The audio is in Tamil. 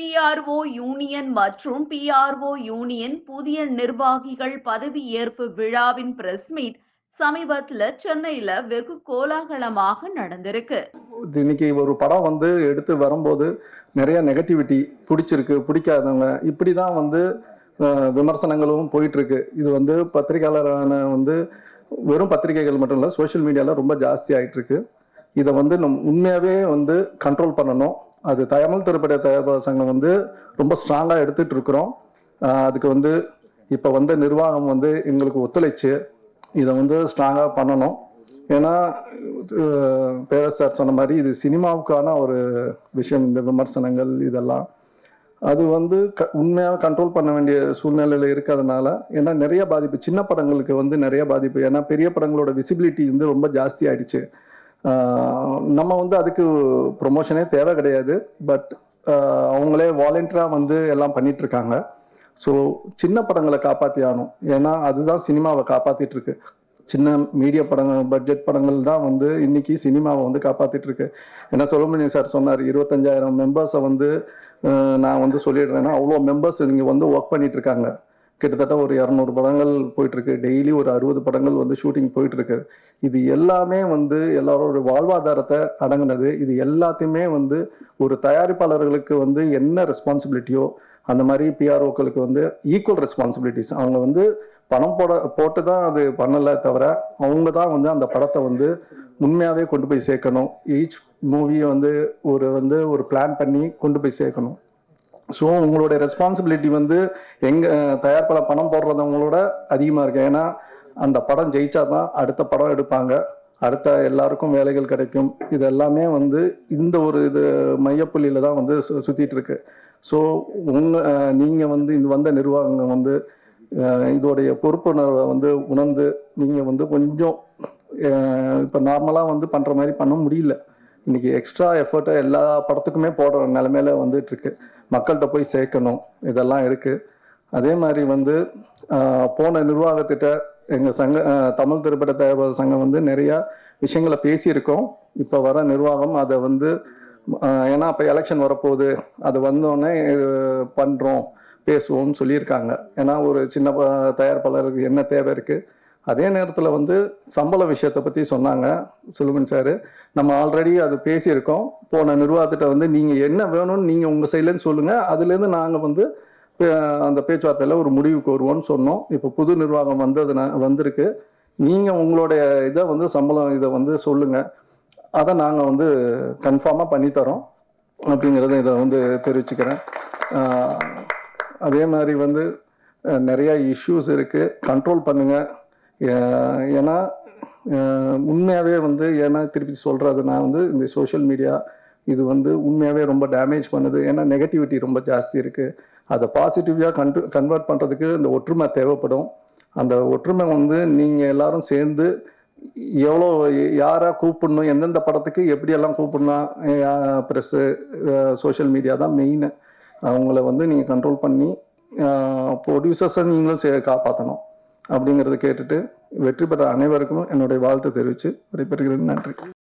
பிஆர்ஓ யூனியன் மற்றும் பிஆர்ஓ யூனியன் புதிய நிர்வாகிகள் பதவியேற்பு விழாவின் பிரஸ் மீட் சமீபத்துல சென்னையில வெகு கோலாகலமாக நடந்திருக்கு இது இன்னைக்கு ஒரு படம் வந்து எடுத்து வரும்போது நிறைய நெகட்டிவிட்டி பிடிச்சிருக்கு பிடிக்காதவங்க இப்படி தான் வந்து அஹ், விமர்சனங்களும் போயிட்டு இருக்கு இது வந்து பத்திரிகையாளரான வந்து வெறும் பத்திரிகைகள் மட்டும் இல்லை சோஷியல் மீடியாவில் ரொம்ப ஜாஸ்தி ஆயிட்டு இருக்கு இதை வந்து நம் உண்மையாகவே வந்து கண்ட்ரோல் பண்ணணும் அது தமிழ் திரைப்பட தயாரிப்பாளர் சங்கம் வந்து ரொம்ப ஸ்ட்ராங்காக எடுத்துட்டு இருக்கிறோம் அஹ், அதுக்கு வந்து இப்போ வந்த நிர்வாகம் வந்து எங்களுக்கு ஒத்துழைச்சு இதை வந்து ஸ்ட்ராங்காக பண்ணணும் ஏன்னா அஹ், பேரரசு சார் சொன்ன மாதிரி இது சினிமாவுக்கான ஒரு விஷயம் இந்த விமர்சனங்கள் இதெல்லாம் அது வந்து க உண்மையாக கண்ட்ரோல் பண்ண வேண்டிய சூழ்நிலையில் இருக்கிறதுனால ஏன்னா நிறைய பாதிப்பு சின்ன படங்களுக்கு வந்து நிறைய பாதிப்பு ஏன்னா பெரிய படங்களோட விசிபிலிட்டி வந்து ரொம்ப ஜாஸ்தி ஆயிடுச்சு ஆஹ் நம்ம வந்து அதுக்கு ப்ரொமோஷனே தேவை கிடையாது பட் அவங்களே வாலண்டியராக வந்து எல்லாம் பண்ணிட்டு இருக்காங்க ஸோ சின்ன படங்களை காப்பாற்றி ஆகணும் ஏன்னா அதுதான் சினிமாவை காப்பாத்திட்டு இருக்கு சின்ன மீடியா படங்கள் பட்ஜெட் படங்கள் தான் வந்து இன்னைக்கு சினிமாவை வந்து காப்பாத்திட்டு இருக்கு ஏன்னா சுப்பிரமணியம் சார் சொன்னார் இருபத்தஞ்சாயிரம் மெம்பர்ஸை வந்து அஹ், நான் வந்து சொல்லிடுறேன்னா அவ்வளோ மெம்பர்ஸ் இங்கே வந்து ஒர்க் பண்ணிட்டு இருக்காங்க கிட்டத்தட்ட ஒரு இரநூறு படங்கள் போயிட்டு இருக்கு டெய்லி ஒரு அறுபது படங்கள் வந்து ஷூட்டிங் போயிட்டு இருக்கு இது எல்லாமே வந்து எல்லாரோட வாழ்வாதாரத்தை அடங்குனது இது எல்லாத்தையுமே வந்து ஒரு தயாரிப்பாளர்களுக்கு வந்து என்ன ரெஸ்பான்சிபிலிட்டியோ அந்த மாதிரி பிஆர்ஓக்களுக்கு வந்து ஈக்குவல் ரெஸ்பான்சிபிலிட்டிஸ் அவங்க வந்து பணம் போட போட்டு தான் அது பண்ணலை தவிர அவங்க தான் வந்து அந்த படத்தை வந்து உண்மையாகவே கொண்டு போய் சேர்க்கணும் ஈச் மூவியை வந்து ஒரு வந்து ஒரு பிளான் பண்ணி கொண்டு போய் சேர்க்கணும் ஸோ உங்களுடைய ரெஸ்பான்சிபிலிட்டி வந்து எங்க அஹ், தயாரிப்பாளர் பணம் போடுறவங்களோட அதிகமாக இருக்கு ஏன்னா அந்த படம் ஜெயிச்சா தான் அடுத்த படம் எடுப்பாங்க அடுத்த எல்லாருக்கும் வேலைகள் கிடைக்கும் இது எல்லாமே வந்து இந்த ஒரு இது மையப்புள்ளியில தான் வந்து சு- சுத்திட்டு இருக்கு ஸோ உங்க அஹ், நீங்க வந்து இது வந்த நிர்வாகங்கள் வந்து அஹ், இதோடைய பொறுப்புணர்வை வந்து உணர்ந்து நீங்க வந்து கொஞ்சம் இப்போ நார்மலாக வந்து பண்ற மாதிரி பண்ண முடியல இன்னைக்கு எக்ஸ்ட்ரா எஃபர்ட்டை எல்லா படத்துக்குமே போடுற நிலைமையில வந்துட்டு இருக்கு மக்கள்கிட்ட போய் சேர்க்கணும் இதெல்லாம் இருக்கு அதே மாதிரி வந்து ஆஹ், போன நிர்வாகத்திட்ட எங்கள் சங்க ஆஹ், தமிழ் திரைப்பட தயாரிப்பாளர் சங்கம் வந்து நிறையா விஷயங்களை பேசியிருக்கோம் இப்போ வர நிர்வாகம் அதை வந்து ஆஹ், ஏன்னா அப்போ எலெக்ஷன் வரப்போகுது அது வந்தோடனே இது பண்ணுறோம் பேசுவோம்னு சொல்லியிருக்காங்க ஏன்னா ஒரு சின்ன ப- தயாரிப்பாளருக்கு என்ன தேவை இருக்குது அதே நேரத்தில் வந்து சம்பள விஷயத்தை பற்றி சொன்னாங்க சுலுமன் சார் நம்ம ஆல்ரெடி அது பேசியிருக்கோம் போன நிர்வாகத்திட்ட வந்து நீங்கள் என்ன வேணும்னு நீங்கள் உங்கள் சைட்லேருந்து சொல்லுங்கள் அதுலேருந்து நாங்கள் வந்து அஹ், அந்த பேச்சுவார்த்தையில் ஒரு முடிவுக்கு வருவோம்னு சொன்னோம் இப்போ புது நிர்வாகம் வந்ததுனா வந்திருக்கு நீங்கள் உங்களுடைய இதை வந்து சம்பளம் இதை வந்து சொல்லுங்கள் அதை நாங்கள் வந்து கன்ஃபார்மாக பண்ணித்தரோம் அப்படிங்கிறத இதை வந்து தெரிவிச்சுக்கிறேன் அஹ், அதே மாதிரி வந்து அஹ், நிறைய இஷ்யூஸ் இருக்குது கண்ட்ரோல் பண்ணுங்கள் ஏன்னா அஹ், உண்மையாகவே வந்து ஏன்னா திருப்பி சொல்கிறது நான் வந்து இந்த சோஷியல் மீடியா இது வந்து உண்மையாகவே ரொம்ப டேமேஜ் பண்ணுது ஏன்னா நெகட்டிவிட்டி ரொம்ப ஜாஸ்தி இருக்குது அதை பாசிட்டிவாக கன்டு கன்வெர்ட் பண்ணுறதுக்கு இந்த ஒற்றுமை தேவைப்படும் அந்த ஒற்றுமை வந்து நீங்கள் எல்லாரும் சேர்ந்து எவ்வளோ யாரை கூப்பிடணும் எந்தெந்த படத்துக்கு எப்படியெல்லாம் கூப்பிடணும் ப்ரெஸ்ஸு சோஷியல் மீடியா தான் மெயின் அவங்கள வந்து நீங்கள் கண்ட்ரோல் பண்ணி ப்ரொடியூசர்ஸை நீங்களும் சே காப்பாற்றணும் அப்படிங்கிறத கேட்டுட்டு வெற்றி பெற்ற அனைவருக்கும் என்னுடைய வாழ்த்து தெரிவித்து விடைபெறுகிறேன் நன்றி